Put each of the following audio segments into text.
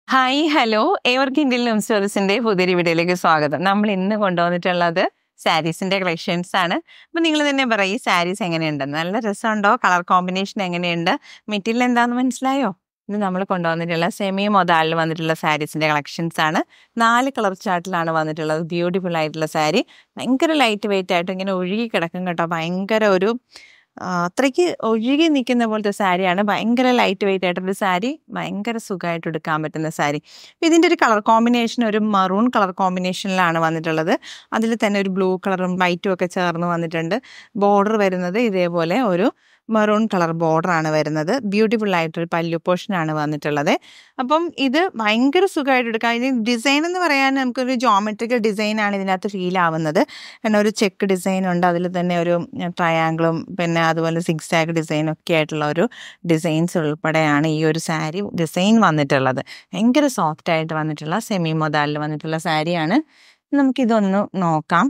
hi hello ഏവർക്കും Indian loom സ്റ്റോറീസിന്റെ പുതിയൊരു വീഡിയോയിലേക്ക് സ്വാഗതം നമ്മൾ ഇന്ന് കൊണ്ടുവന്നിട്ടുള്ളത് സാരീസിന്റെ കളക്ഷൻസ് ആണ് അപ്പൊ നിങ്ങൾ തന്നെ പറയും ഈ സാരീസ് എങ്ങനെയുണ്ട് നല്ല രസമുണ്ടോ കളർ കോമ്പിനേഷൻ എങ്ങനെയുണ്ട് മെറ്റീരിയൽ എന്താന്ന് മനസ്സിലായോ ഇത് നമ്മൾ കൊണ്ടുവന്നിട്ടുള്ള സെമി മൊതാലിൽ വന്നിട്ടുള്ള സാരീസിന്റെ കളക്ഷൻസ് ആണ് നാല് കളർ ചാർട്ടിലാണ് വന്നിട്ടുള്ളത് ബ്യൂട്ടിഫുൾ ആയിട്ടുള്ള സാരി ഭയങ്കര ലൈറ്റ് വെയിറ്റ് ആയിട്ട് ഇങ്ങനെ ഒഴുകി കിടക്കും കേട്ടോ ഭയങ്കര ഒരു ആ, അത്രയ്ക്ക് ഒഴുകി നിൽക്കുന്ന പോലത്തെ സാരിയാണ് ഭയങ്കര ലൈറ്റ് വെയിറ്റ് ആയിട്ടൊരു സാരി ഭയങ്കര സുഖമായിട്ട് എടുക്കാൻ പറ്റുന്ന സാരി ഇതിൻ്റെ ഒരു കളർ കോമ്പിനേഷൻ ഒരു മറൂൺ കളർ കോമ്പിനേഷനിലാണ് വന്നിട്ടുള്ളത് അതിൽ തന്നെ ഒരു ബ്ലൂ കളറും വൈറ്റും ഒക്കെ ചേർന്ന് വന്നിട്ടുണ്ട് ബോർഡർ വരുന്നത് ഇതേപോലെ ഒരു മെറൂൺ കളർ ബോർഡർ ആണ് വരുന്നത് ബ്യൂട്ടിഫുൾ ആയിട്ടൊരു പല്ലു പോർഷൻ ആണ് വന്നിട്ടുള്ളത് അപ്പം ഇത് ഭയങ്കര സുഖമായിട്ട് എടുക്കാം ഇത് ഡിസൈൻ എന്ന് പറയാൻ നമുക്കൊരു ജോമെട്രിക്കൽ ഡിസൈൻ ആണ് ഇതിനകത്ത് ഫീൽ ആവുന്നത് കാരണം ഒരു ചെക്ക് ഡിസൈൻ ഉണ്ട് അതിൽ തന്നെ ഒരു ട്രയാങ്കിളും പിന്നെ അതുപോലെ സിക്സ് ആഗ് ഡിസൈൻ ഒക്കെ ആയിട്ടുള്ള ഒരു ഡിസൈൻസ് ഉൾപ്പെടെയാണ് ഈ ഒരു സാരി ഡിസൈൻ വന്നിട്ടുള്ളത് ഭയങ്കര സോഫ്റ്റ് ആയിട്ട് വന്നിട്ടുള്ള സെമി മൊതാലിൽ വന്നിട്ടുള്ള സാരിയാണ് നമുക്കിതൊന്ന് നോക്കാം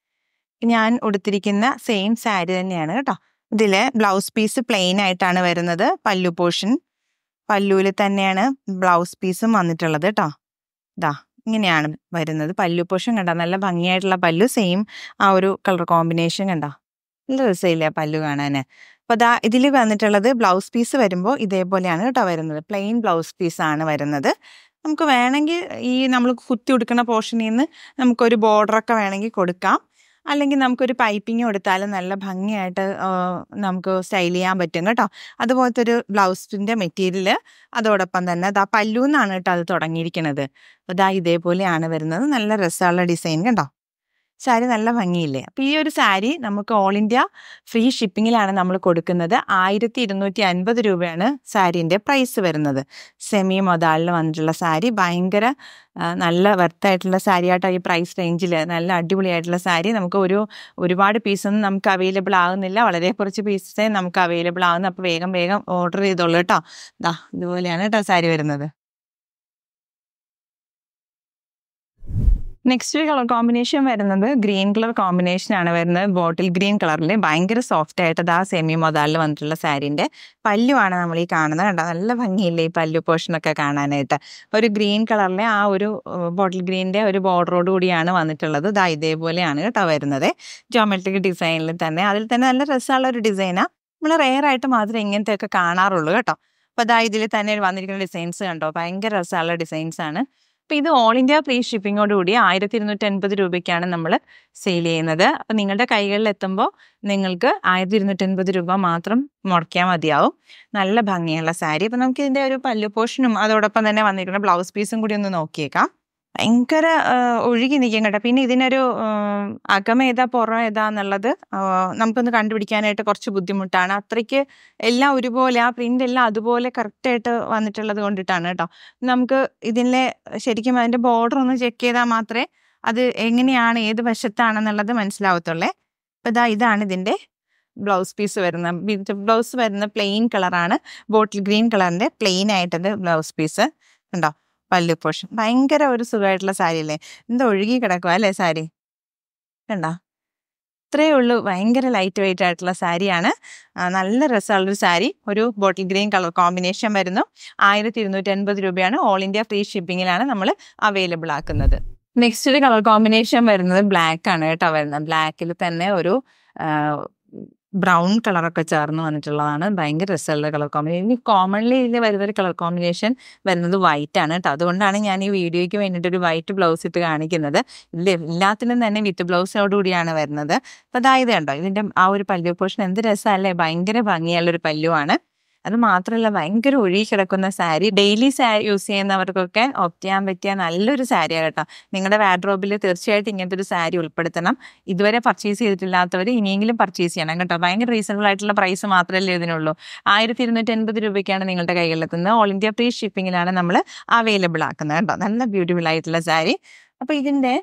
ഞാൻ ഉടുത്തിരിക്കുന്ന സെയിം സാരി തന്നെയാണ് കേട്ടോ ഇതില് ബ്ലൗസ് പീസ് പ്ലെയിൻ ആയിട്ടാണ് വരുന്നത് പല്ലു പോർഷൻ പല്ലുവിൽ തന്നെയാണ് ബ്ലൗസ് പീസും വന്നിട്ടുള്ളത് കേട്ടോ ഇതാ ഇങ്ങനെയാണ് വരുന്നത് പല്ലു പോർഷൻ കണ്ടോ നല്ല ഭംഗിയായിട്ടുള്ള പല്ലു സെയിം ആ ഒരു കളർ കോമ്പിനേഷൻ കണ്ടോ നല്ല രസമില്ലേ പല്ലു കാണാൻ അപ്പോൾ ദാ ഇതിൽ വന്നിട്ടുള്ളത് ബ്ലൗസ് പീസ് വരുമ്പോൾ ഇതേപോലെയാണ് കേട്ടോ വരുന്നത് പ്ലെയിൻ ബ്ലൗസ് പീസ് ആണ് വരുന്നത് നമുക്ക് വേണമെങ്കിൽ ഈ നമ്മൾ കുത്തി കൊടുക്കുന്ന പോർഷനിൽ നിന്ന് നമുക്കൊരു ബോർഡറൊക്കെ വേണമെങ്കിൽ കൊടുക്കാം അല്ലെങ്കിൽ നമുക്കൊരു പൈപ്പിംഗ് കൊടുത്താലും നല്ല ഭംഗിയായിട്ട് ആ, നമുക്ക് സ്റ്റൈൽ ചെയ്യാൻ പറ്റും കേട്ടോ അതുപോലത്തെ ഒരു ബ്ലൗസിൻ്റെ മെറ്റീരിയൽ അതോടൊപ്പം തന്നെ ദാ പല്ലു എന്നാണ് കേട്ടോ അത് തുടങ്ങിയിരിക്കുന്നത് അപ്പോൾ ദാ ഇതേപോലെയാണ് വരുന്നത് നല്ല രസമുള്ള ഡിസൈൻ കണ്ടോ സാരി നല്ല ഭംഗിയില്ലേ അപ്പോൾ ഈ ഒരു സാരി നമുക്ക് ഓൾ ഇന്ത്യ ഫ്രീ ഷിപ്പിങ്ങിലാണ് നമ്മൾ കൊടുക്കുന്നത് ആയിരത്തി ഇരുന്നൂറ്റി അൻപത് രൂപയാണ് സാരീൻ്റെ പ്രൈസ് വരുന്നത് സെമി മൊതാലിൽ വന്നിട്ടുള്ള സാരി ഭയങ്കര ആ, നല്ല വെർത്തായിട്ടുള്ള സാരി ആട്ടോ ഈ പ്രൈസ് റേഞ്ചിൽ നല്ല അടിപൊളിയായിട്ടുള്ള സാരി നമുക്ക് ഒരു ഒരുപാട് പീസൊന്നും നമുക്ക് അവൈലബിൾ ആകുന്നില്ല വളരെ കുറച്ച് പീസേ നമുക്ക് അവൈലബിൾ ആകുന്നു അപ്പോൾ വേഗം വേഗം ഓർഡർ ചെയ്തോളൂ കേട്ടോ ദാ ഇതുപോലെയാണ് കേട്ടോ സാരി വരുന്നത് നെക്സ്റ്റ് ഒരു കളർ കോമ്പിനേഷൻ വരുന്നത് ഗ്രീൻ കളർ കോമ്പിനേഷൻ ആണ് വരുന്നത് ബോട്ടിൽ ഗ്രീൻ കളറിൽ ഭയങ്കര സോഫ്റ്റ് ആയിട്ട് ആ സെമി മൊതാലിൽ വന്നിട്ടുള്ള സാരീൻ്റെ പല്ലുവാണ് നമ്മൾ ഈ കാണുന്നത് കണ്ടോ നല്ല ഭംഗിയില്ലേ ഈ പല്ലു പോർഷനൊക്കെ കാണാനായിട്ട് ഒരു ഗ്രീൻ കളറിലെ ആ ഒരു ബോട്ടിൽ ഗ്രീനിൻ്റെ ഒരു ബോർഡറോട് കൂടിയാണ് വന്നിട്ടുള്ളത് ദാ ഇതേപോലെയാണ് കേട്ടോ വരുന്നത് ജോമെട്രിക് ഡിസൈനിൽ തന്നെ അതിൽ തന്നെ നല്ല രസമുള്ള ഒരു ഡിസൈനാണ് നമ്മൾ റെയർ ആയിട്ട് മാത്രമേ ഇങ്ങനത്തെയൊക്കെ കാണാറുള്ളൂ കേട്ടോ അപ്പോൾ ദാ ഇതിൽ തന്നെ വന്നിരിക്കുന്ന ഡിസൈൻസ് കണ്ടോ ഭയങ്കര രസമുള്ള ഡിസൈൻസ് ആണ് അപ്പോൾ ഇത് ഓൾ ഇന്ത്യ ഫ്രീ ഷിപ്പിങ്ങോട് കൂടി ആയിരത്തി ഇരുന്നൂറ്റി അൻപത് രൂപയ്ക്കാണ് നമ്മൾ സെയിൽ ചെയ്യുന്നത് അപ്പോൾ നിങ്ങളുടെ കൈകളിൽ എത്തുമ്പോൾ നിങ്ങൾക്ക് ആയിരത്തി ഇരുന്നൂറ്റി അൻപത് രൂപ മാത്രം മുടക്കിയാൽ മതിയാവും നല്ല ഭംഗിയുള്ള സാരി അപ്പോൾ നമുക്ക് ഇതിൻ്റെ ഒരു പല്ലു പോർഷനും അതോടൊപ്പം തന്നെ വന്നിരിക്കുന്ന ബ്ലൗസ് പീസും കൂടി ഒന്ന് നോക്കിയേക്കാം ഭയങ്കര ആ, ഒഴുകി നിൽക്കും കേട്ടോ പിന്നെ ഇതിനൊരു ഉം, അകം ഏതാ പുറം ഏതാ എന്നുള്ളത് ആ, നമുക്കൊന്ന് കണ്ടുപിടിക്കാനായിട്ട് കുറച്ച് ബുദ്ധിമുട്ടാണ് അത്രയ്ക്ക് എല്ലാം ഒരുപോലെ ആ പ്രിന്റ് എല്ലാം അതുപോലെ കറക്റ്റായിട്ട് വന്നിട്ടുള്ളത് കൊണ്ടിട്ടാണ് കേട്ടോ നമുക്ക് ഇതിലെ ശരിക്കും അതിന്റെ ബോർഡർ ഒന്ന് ചെക്ക് ചെയ്താൽ മാത്രമേ അത് എങ്ങനെയാണ് ഏത് വശത്താണെന്നുള്ളത് മനസ്സിലാവത്തുള്ളേ അപ്പോൾ ഇതാ ഇതാണ് ഇതിന്റെ ബ്ലൗസ് പീസ് വരുന്ന ബ്ലൗസ് വരുന്ന പ്ലെയിൻ കളറാണ് ബോട്ടിൽ ഗ്രീൻ കളറിന്റെ പ്ലെയിൻ ആയിട്ടത് ബ്ലൗസ് പീസ് ഉണ്ടോ പല്ലു പോർഷൻ ഭയങ്കര ഒരു സുഖമായിട്ടുള്ള സാരി അല്ലേ എന്താ ഒഴുകി കിടക്കുക അല്ലേ സാരി കണ്ടോ ഇത്രയേ ഉള്ളൂ ഭയങ്കര ലൈറ്റ് വെയിറ്റ് ആയിട്ടുള്ള സാരിയാണ് ആ, നല്ല രസമുള്ളൊരു സാരി ഒരു ബോട്ടിൽ ഗ്രീൻ കളർ കോമ്പിനേഷൻ വരുന്നു ആയിരത്തി ഇരുന്നൂറ്റി അൻപത് രൂപയാണ് ഓൾ ഇന്ത്യ ഫ്രീ ഷിപ്പിങ്ങിലാണ് നമ്മൾ അവൈലബിൾ ആക്കുന്നത് നെക്സ്റ്റ് ഒരു കളർ കോമ്പിനേഷൻ വരുന്നത് ബ്ലാക്ക് ആണ് കേട്ടോ വരുന്നത് ബ്ലാക്കിൽ തന്നെ ഒരു ബ്രൗൺ കളറൊക്കെ ചേർന്ന് വന്നിട്ടുള്ളതാണ് ഭയങ്കര രസമുള്ള കളർ കോമ്പിനേഷൻ ഇനി കോമൺലി ഇതിൽ വരുന്ന ഒരു കളർ കോമ്പിനേഷൻ വരുന്നത് വൈറ്റ് ആണ് കേട്ടോ അതുകൊണ്ടാണ് ഞാൻ ഈ വീഡിയോയ്ക്ക് വേണ്ടിയിട്ട് ഒരു വൈറ്റ് ബ്ലൗസ് ഇട്ട് കാണിക്കുന്നത് ഇതിൽ എല്ലാത്തിനും തന്നെ വിത്ത് ബ്ലൗസോട് കൂടിയാണ് വരുന്നത് അപ്പോൾ അതായത് കണ്ടോ ഇതിൻ്റെ ആ ഒരു പല്ലു പോർഷൻ എന്ത് രസമല്ലേ ഭയങ്കര ഭംഗിയുള്ളൊരു പല്ലുവാണ് അത് മാത്രമല്ല ഭയങ്കര ഒഴുകി കിടക്കുന്ന സാരി ഡെയിലി സാരി യൂസ് ചെയ്യുന്നവർക്കൊക്കെ ഓപ്റ്റ് ചെയ്യാൻ പറ്റിയ നല്ലൊരു സാരിയാണ് കേട്ടോ നിങ്ങളുടെ വാഡ്രോബിൽ തീർച്ചയായിട്ടും ഇങ്ങനത്തെ ഒരു സാരി ഉൾപ്പെടുത്തണം ഇതുവരെ പർച്ചേസ് ചെയ്തിട്ടില്ലാത്തവർ ഇനിയെങ്കിലും പർച്ചേസ് ചെയ്യണം കേട്ടോ ഭയങ്കര റീസണബിൾ ആയിട്ടുള്ള പ്രൈസ് മാത്രമല്ലേ ഇതിനുള്ളൂ ആയിരത്തി ഇരുന്നൂറ്റി അൻപത് രൂപയ്ക്കാണ് നിങ്ങളുടെ കൈകളിലെത്തുന്നത് ഓൾ ഇന്ത്യ ഫ്രീ ഷിപ്പിങ്ങിലാണ് നമ്മൾ അവൈലബിൾ ആക്കുന്നത് കേട്ടോ നല്ല ബ്യൂട്ടിഫുൾ ആയിട്ടുള്ള സാരി അപ്പോൾ ഇതിൻ്റെ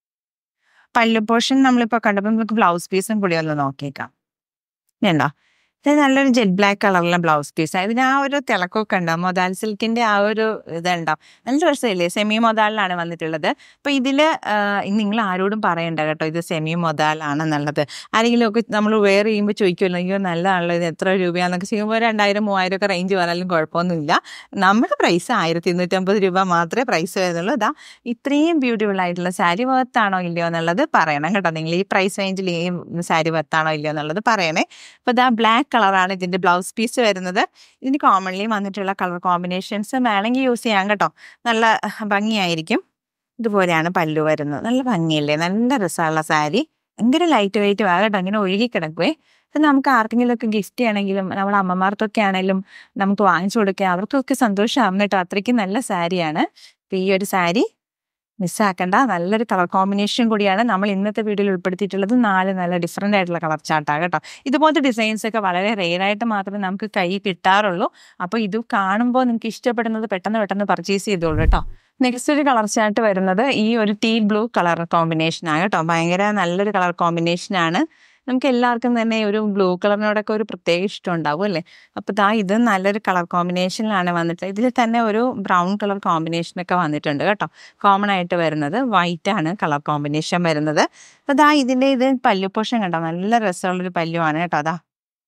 പല്ലു പോർഷൻ നമ്മളിപ്പോൾ കണ്ടപ്പോൾ നമുക്ക് ബ്ലൗസ് പീസും കൂടി ഒന്ന് നോക്കിയേക്കാം ഇതുണ്ടോ ഇത് നല്ലൊരു ജെറ്റ് ബ്ലാക്ക് കളറിലെ ബ്ലൗസ് പീസ് ഇതിന് ആ ഒരു തിളക്കമൊക്കെ ഉണ്ടാവും മൊതാൽ സിൽക്കിന്റെ ആ ഒരു ഇതുണ്ടാവും നല്ല രസമില്ലേ സെമി മൊതാലിലാണ് വന്നിട്ടുള്ളത് അപ്പൊ ഇതില് നിങ്ങൾ ആരോടും പറയണ്ട കേട്ടോ ഇത് സെമി മൊതാലാണെന്നുള്ളത് ആരെങ്കിലും ഒക്കെ നമ്മൾ വെയർ ചെയ്യുമ്പോൾ ചോദിക്കുമല്ലോ അയ്യോ നല്ലതാണല്ലോ ഇത് എത്ര രൂപയാന്നൊക്കെ ചെയ്യുമ്പോൾ രണ്ടായിരം മൂവായിരം ഒക്കെ റേഞ്ച് വന്നാലും കുഴപ്പമൊന്നുമില്ല നമ്മുടെ പ്രൈസ് ആയിരത്തി ഇരുന്നൂറ്റമ്പത് രൂപ മാത്രമേ പ്രൈസ് വരുന്നുള്ളൂ ഇതാ ഇത്രയും ബ്യൂട്ടിഫുൾ ആയിട്ടുള്ള സാരി വർത്താണോ ഇല്ലയോ എന്നുള്ളത് പറയണം കേട്ടോ നിങ്ങൾ ഈ പ്രൈസ് റേഞ്ചിൽ ഈ സാരി വർത്താണോ ഇല്ലയോ എന്നുള്ളത് പറയണേ അപ്പോൾ ഇതാ ബ്ലാക്ക് കളറാണ് ഇതിന്റെ ബ്ലൗസ് പീസ് വരുന്നത് ഇതിന് കോമൺലി വന്നിട്ടുള്ള കളർ കോമ്പിനേഷൻസ് വേണമെങ്കിൽ യൂസ് ചെയ്യാം കേട്ടോ നല്ല ഭംഗിയായിരിക്കും ഇതുപോലെയാണ് പല്ലു വരുന്നത് നല്ല ഭംഗിയല്ലേ നല്ല രസമുള്ള സാരി ഭയങ്കര ലൈറ്റ് വെയിറ്റ് ആകട്ടെ അങ്ങനെ ഒഴുകി കിടക്കുവേ ഇത് നമുക്ക് ആർക്കെങ്കിലും ഒക്കെ ഗിഫ്റ്റ് ചെയ്യണമെങ്കിലും നമ്മുടെ അമ്മമാർക്കൊക്കെ ആണെങ്കിലും നമുക്ക് വാങ്ങിച്ചു കൊടുക്കുക അവർക്കൊക്കെ സന്തോഷമാകും കേട്ടോ അത്രയ്ക്ക് നല്ല സാരിയാണ് അപ്പൊ ഈ ഒരു സാരി മിസ്സാക്കണ്ട നല്ലൊരു കളർ കോമ്പിനേഷൻ കൂടിയാണ് നമ്മൾ ഇന്നത്തെ വീഡിയോയിൽ ഉൾപ്പെടുത്തിയിട്ടുള്ളത് നാല് നല്ല ഡിഫറെൻ്റ് ആയിട്ടുള്ള കളർ ചാർട്ടാണ് കേട്ടോ ഇതുപോലത്തെ ഡിസൈൻസ് ഒക്കെ വളരെ റെയർ ആയിട്ട് മാത്രമേ നമുക്ക് കൈ കിട്ടാറുള്ളൂ അപ്പോൾ ഇത് കാണുമ്പോൾ നിങ്ങൾക്ക് ഇഷ്ടപ്പെടുന്നത് പെട്ടെന്ന് പെട്ടെന്ന് പർച്ചേസ് ചെയ്തോളൂ കേട്ടോ നെക്സ്റ്റ് ഒരു കളർ ചാർട്ട് വരുന്നത് ഈ ഒരു ടീ ബ്ലൂ കളർ കോമ്പിനേഷനാണ് കേട്ടോ ഭയങ്കര നല്ലൊരു കളർ കോമ്പിനേഷനാണ് നമുക്ക് എല്ലാവർക്കും തന്നെ ഒരു ബ്ലൂ കളറിനോടൊക്കെ ഒരു പ്രത്യേക ഇഷ്ടം ഉണ്ടാവും അല്ലേ അപ്പോൾ ദാ ഇത് നല്ലൊരു കളർ കോമ്പിനേഷനിലാണ് വന്നിട്ട് ഇതിൽ തന്നെ ഒരു ബ്രൗൺ കളർ കോമ്പിനേഷനൊക്കെ വന്നിട്ടുണ്ട് കേട്ടോ കോമൺ ആയിട്ട് വരുന്നത് വൈറ്റ് ആണ് കളർ കോമ്പിനേഷൻ വരുന്നത് അപ്പോൾ ദാ ഇതിൻ്റെ ഇത് പല്ലു പോഷൻ കണ്ടോ നല്ല രസമുള്ളൊരു പല്ലുവാണ് കേട്ടോ അതാ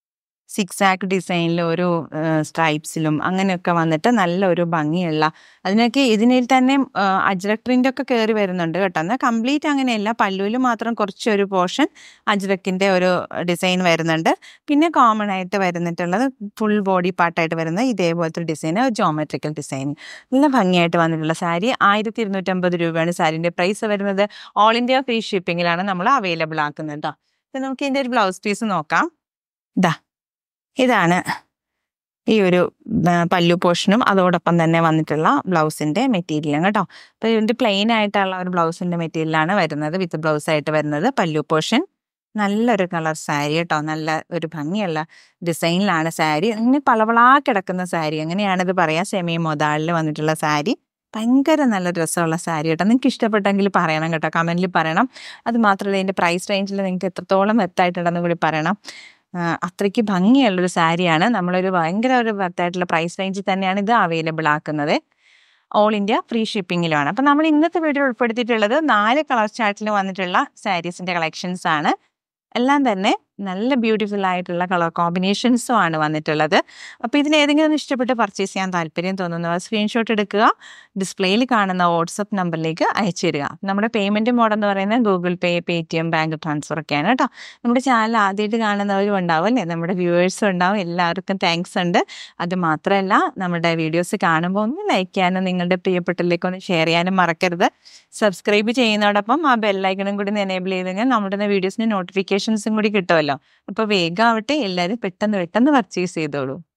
സിക്സ് ആക്ക് ഡിസൈനിൽ ഒരു സ്ട്രൈപ്സിലും അങ്ങനെയൊക്കെ വന്നിട്ട് നല്ലൊരു ഭംഗിയുള്ള അതിനൊക്കെ ഇതിനിൽ തന്നെ അജ്രക് പ്രിന്റ് ഒക്കെ കയറി വരുന്നുണ്ട് കേട്ടോ എന്നാൽ കംപ്ലീറ്റ് അങ്ങനെയല്ല പല്ലുവിൽ മാത്രം കുറച്ചൊരു പോർഷൻ അജ്രക്കിന്റെ ഒരു ഡിസൈൻ വരുന്നുണ്ട് പിന്നെ കോമൺ ആയിട്ട് വരുന്നിട്ടുള്ളത് ഫുൾ ബോഡി പാർട്ടായിട്ട് വരുന്ന ഇതേപോലത്തെ ഡിസൈൻ ജോമെട്രിക്കൽ ഡിസൈൻ നല്ല ഭംഗിയായിട്ട് വന്നിട്ടുള്ള സാരി ആയിരത്തി ഇരുന്നൂറ്റമ്പത് രൂപയാണ് സാരിന്റെ പ്രൈസ് വരുന്നത് ഓൾ ഇന്ത്യ ഫ്രീ ഷിപ്പിങ്ങിലാണ് നമ്മൾ അവൈലബിൾ ആക്കുന്നത് കേട്ടോ അപ്പം നമുക്ക് ഇതിന്റെ ഒരു ബ്ലൗസ് പീസ് നോക്കാം ഇതാ ഇതാണ് ഈ ഒരു പല്ലു പോർഷനും അതോടൊപ്പം തന്നെ വന്നിട്ടുള്ള ബ്ലൗസിന്റെ മെറ്റീരിയലും കേട്ടോ അപ്പോൾ ഇതിന്റെ പ്ലെയിൻ ആയിട്ടുള്ള ഒരു ബ്ലൗസിന്റെ മെറ്റീരിയലാണ് വരുന്നത് വിത്ത് ബ്ലൗസ് ആയിട്ട് വരുന്നത് പല്ലു പോർഷൻ നല്ലൊരു കളർ സാരി കേട്ടോ നല്ല ഒരു ഭംഗിയുള്ള ഡിസൈനിലാണ് സാരി അങ്ങനെ പളവളാ കിടക്കുന്ന സാരി അങ്ങനെയാണിത് പറയാം സെമി മൊതാളിൽ വന്നിട്ടുള്ള സാരി ഭയങ്കര നല്ല രസമുള്ള സാരി കേട്ടോ നിങ്ങൾക്ക് ഇഷ്ടപ്പെട്ടെങ്കിൽ പറയണം കേട്ടോ കമൻറ്റിൽ പറയണം അത് മാത്രമല്ല ഇതിൻ്റെ പ്രൈസ് റേഞ്ചിൽ നിങ്ങൾക്ക് എത്രത്തോളം വെത്തായിട്ടുണ്ടെന്ന് കൂടി പറയണം അത്രയ്ക്ക് ഭംഗിയുള്ളൊരു സാരിയാണ് നമ്മളൊരു ഭയങ്കര ഒരു വെത്തായിട്ടുള്ള പ്രൈസ് റേഞ്ചിൽ തന്നെയാണ് ഇത് അവൈലബിൾ ആക്കുന്നത് ഓൾ ഇന്ത്യ ഫ്രീ ഷിപ്പിങ്ങിലുമാണ് അപ്പം നമ്മൾ ഇന്നത്തെ വീഡിയോ ഉൾപ്പെടുത്തിയിട്ടുള്ളത് നാല് കളർ ചാർട്ടിൽ വന്നിട്ടുള്ള സാരീസിൻ്റെ കളക്ഷൻസ് ആണ് എല്ലാം തന്നെ നല്ല ബ്യൂട്ടിഫുൾ ആയിട്ടുള്ള കളർ കോമ്പിനേഷൻസും ആണ് വന്നിട്ടുള്ളത് അപ്പോൾ ഇതിന് ഏതെങ്കിലും ഇഷ്ടപ്പെട്ട് പർച്ചേസ് ചെയ്യാൻ താല്പര്യം തോന്നുന്നവർ സ്ക്രീൻഷോട്ട് എടുക്കുക ഡിസ്പ്ലേയിൽ കാണുന്ന വാട്സപ്പ് നമ്പറിലേക്ക് അയച്ചു തരിക നമ്മുടെ പേയ്മെൻറ്റ് മോഡ് എന്ന് പറയുന്നത് Google Pay Paytm bank transfer ഒക്കെയാണ് കേട്ടോ നമ്മുടെ ചാനൽ ആദ്യമായിട്ട് കാണുന്നവരും ഉണ്ടാവും അല്ലേ നമ്മുടെ വ്യൂവേഴ്സും ഉണ്ടാവും എല്ലാവർക്കും താങ്ക്സ് ഉണ്ട് അത് മാത്രമല്ല നമ്മുടെ വീഡിയോസ് കാണുമ്പോൾ ഒന്ന് ലൈക്ക് ചെയ്യാനും നിങ്ങളുടെ പ്രിയപ്പെട്ടതിലേക്ക് ഒന്ന് ഷെയർ ചെയ്യാനും മറക്കരുത് സബ്സ്ക്രൈബ് ചെയ്യുന്നതോടൊപ്പം ആ ബെല്ലൈക്കണും കൂടി എനേബിൾ ചെയ്ത് കഴിഞ്ഞാൽ നമ്മുടെ വീഡിയോസിന് നോട്ടിഫിക്കേഷൻസും കൂടി കിട്ടുമല്ലോ അപ്പോൾ വേഗം ആവട്ടെ എല്ലാവരും പെട്ടെന്ന് പെട്ടെന്ന് പർച്ചേസ് ചെയ്തോളൂ